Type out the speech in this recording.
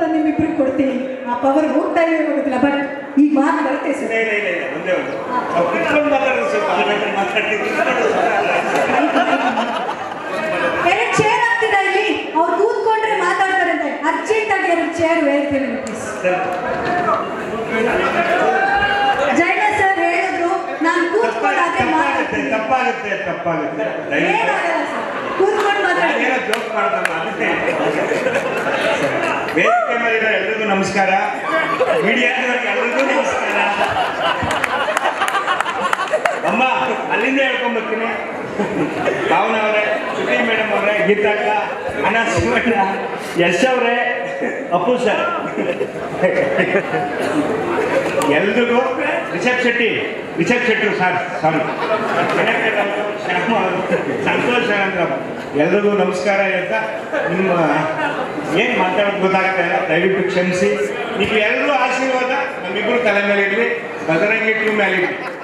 ನಿಮ್ಮಿಬ್ರಿಗೆ ಕೊಡ್ತೀನಿ ಆ ಪವರ್ ಹೋಗ್ತಾ ಇದೆ ಹೋಗೋದಿಲ್ಲ ಬಟ್ ಈ ಮಾತು ಬರುತ್ತೆ ಇಲ್ಲ ಸರ್ ಇಲ್ಲ ಇಲ್ಲ ಇಲ್ಲ ಒಂದೇ ಒಂದು ಅವ್ರು ಕುತ್ಕೊಂಡು ಮಾತಾಡೋದು ಸ್ವಲ್ಪ ಆಮೇಲೆ ಮಾತಾಡ್ತೀವಿ ಕುತ್ಕೊಂಡು ಎರಡು ಚೇರ್ ಆಗ್ತಿದೆ ಇಲ್ಲಿ ಅವ್ರು ಕೂತ್ಕೊಂಡ್ರೆ ಮಾತಾಡ್ತಾರೆ ಅಂತ ಅರ್ಜೆಂಟ್ ಆಗಿ ಎರಡು ಚೇರ್ ಹೇಳ್ತೀನಿ ಪ್ಲೀಸ್ ಜೈನ ಸರ್ ಹೇಳಿದ್ರು ನಾನು ಕೂತ್ಕೊಂಡಾದ್ರೆ ತಪ್ಪಾಗುತ್ತೆ ಮಾತಾಡ್ತೀನಿ ತಪ್ಪಾಗುತ್ತೆ ತಪ್ಪಾಗುತ್ತೆ ದಯವಿಟ್ಟು ಏನಾಗಲ್ಲ ಸರ್ ಕೂತ್ಕೊಂಡು ಮಾತಾಡ್ತೀನಿ ಏನೋ ಜೋಕ್ ಮಾಡ್ದಮ್ಮ ಅದಕ್ಕೆ ವೇದಿಕೆ ಮೇಲಿರೋ ಎಲ್ರಿಗೂ ನಮಸ್ಕಾರ ಮೀಡಿಯಾದವ್ರಿಗೆ ಎಲ್ರಿಗೂ ನಮಸ್ಕಾರ ಅಮ್ಮ ಅಲ್ಲಿಂದ ಹೇಳ್ಕೊಂಬರ್ತೀನಿ ಭಾವನ ಅವರೇ ಸುಟಿ ಮೇಡಮ್ ಅವರೇ ಗೀತಕ್ಕ ಅನಸ್ ಮೇಡಮ್ ಯಶ್ ಅವರೇ ಅಪ್ಪು ಸರ್ ಎಲ್ರಿಗೂ ರಿಷಬ್ ಶೆಟ್ಟಿ ರಿಷಬ್ ಶೆಟ್ಟಿ ಸರ್ ಸಾರಿ ಶ್ಯಾಮ ಅವರು, ಸಂತೋಷ್ ಅಂತ ಎಲ್ರಿಗೂ ನಮಸ್ಕಾರ ಹೇಳ್ತಾ ನಿಮ್ಮ ಏನು ಮಾತಾಡೋದು ಗೊತ್ತಾಗ್ತಾ ಇಲ್ಲ ದಯವಿಟ್ಟು ಕ್ಷಮಿಸಿ ನೀವು ಎಲ್ಲರೂ ಆಶೀರ್ವಾದ ನಮ್ಮಿಬ್ಬರು ತಲೆ ಮೇಲೆ ಇರಲಿ ಬದರಂಗಿ ಟೂ ಮೇಲೆ ಇರಲಿ